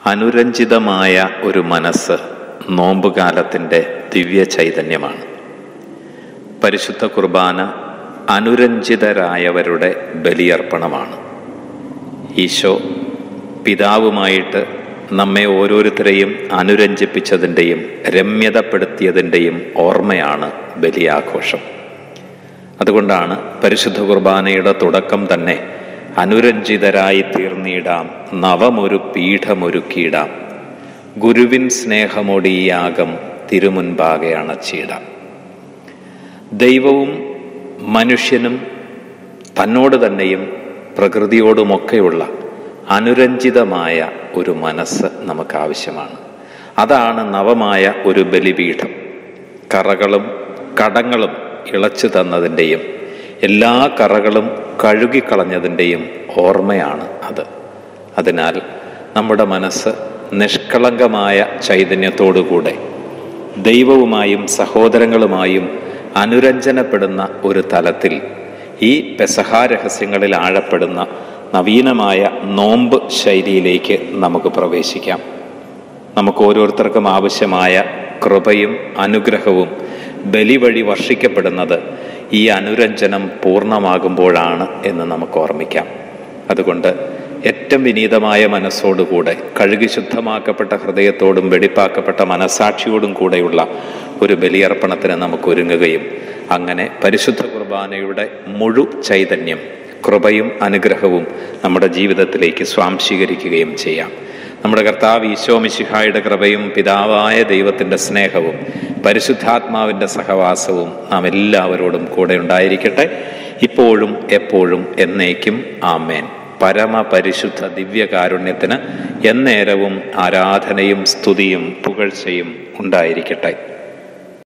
അനുരഞ്ജിതമായ ഒരു മനസ്സ് നോമ്പുകാലത്തിൻ്റെ ദിവ്യ ചൈതന്യമാണ് പരിശുദ്ധ കുർബാന അനുരഞ്ജിതരായവരുടെ ബലിയർപ്പണമാണ് ഈശോ പിതാവുമായിട്ട് നമ്മെ ഓരോരുത്തരെയും അനുരഞ്ജിപ്പിച്ചതിൻ്റെയും രമ്യതപ്പെടുത്തിയതിൻ്റെയും ഓർമ്മയാണ് ബലിയാഘോഷം അതുകൊണ്ടാണ് പരിശുദ്ധ കുർബാനയുടെ തുടക്കം തന്നെ അനുരഞ്ജിതരായി തീർന്നിടാം നവമൊരു പീഠമൊരുക്കിയിടാം ഗുരുവിൻ സ്നേഹമൊടി ഈ യാഗം തിരുമുൻപാകെ അണച്ചിടാം ദൈവവും മനുഷ്യനും തന്നോട് തന്നെയും പ്രകൃതിയോടുമൊക്കെയുള്ള അനുരഞ്ജിതമായ ഒരു മനസ്സ് നമുക്ക് ആവശ്യമാണ് അതാണ് നവമായ ഒരു ബലിപീഠം കറകളും കടങ്ങളും ഇളച്ചു തന്നതിൻ്റെയും എല്ലാ കറകളും കഴുകിക്കളഞ്ഞതിൻ്റെയും ഓർമ്മയാണ് അത് അതിനാൽ നമ്മുടെ മനസ്സ് നിഷ്കളങ്കമായ ചൈതന്യത്തോടുകൂടെ ദൈവവുമായും സഹോദരങ്ങളുമായും അനുരഞ്ജനപ്പെടുന്ന ഒരു തലത്തിൽ ഈ പെസഹാരഹസ്യങ്ങളിൽ ആഴപ്പെടുന്ന നവീനമായ നോമ്പ് ശൈലിയിലേക്ക് നമുക്ക് പ്രവേശിക്കാം നമുക്ക് ഓരോരുത്തർക്കും ആവശ്യമായ കൃപയും അനുഗ്രഹവും ബലി വഴി വർഷിക്കപ്പെടുന്നത് ഈ അനുരഞ്ജനം പൂർണ്ണമാകുമ്പോഴാണ് എന്ന് നമുക്ക് ഓർമ്മിക്കാം അതുകൊണ്ട് ഏറ്റവും വിനീതമായ മനസ്സോടുകൂടെ കഴുകി ശുദ്ധമാക്കപ്പെട്ട ഹൃദയത്തോടും വെടിപ്പാക്കപ്പെട്ട മനസാക്ഷിയോടും കൂടെയുള്ള ഒരു ബലിയർപ്പണത്തിന് നമുക്ക് ഒരുങ്ങുകയും അങ്ങനെ പരിശുദ്ധ കുർബാനയുടെ മുഴു ചൈതന്യം കൃപയും അനുഗ്രഹവും നമ്മുടെ ജീവിതത്തിലേക്ക് സ്വാംശീകരിക്കുകയും ചെയ്യാം നമ്മുടെ കർത്താവ് ഈശോ മിശിഹായുടെ കൃപയും പിതാവായ ദൈവത്തിൻ്റെ സ്നേഹവും പരിശുദ്ധാത്മാവിൻ്റെ സഹവാസവും നാം എല്ലാവരോടും കൂടെ ഉണ്ടായിരിക്കട്ടെ ഇപ്പോഴും എപ്പോഴും എന്നേക്കും ആമേൻ പരമപരിശുദ്ധ ദിവ്യകാരുണ്യത്തിന് എന്നേരവും ആരാധനയും സ്തുതിയും പുകഴ്ചയും ഉണ്ടായിരിക്കട്ടെ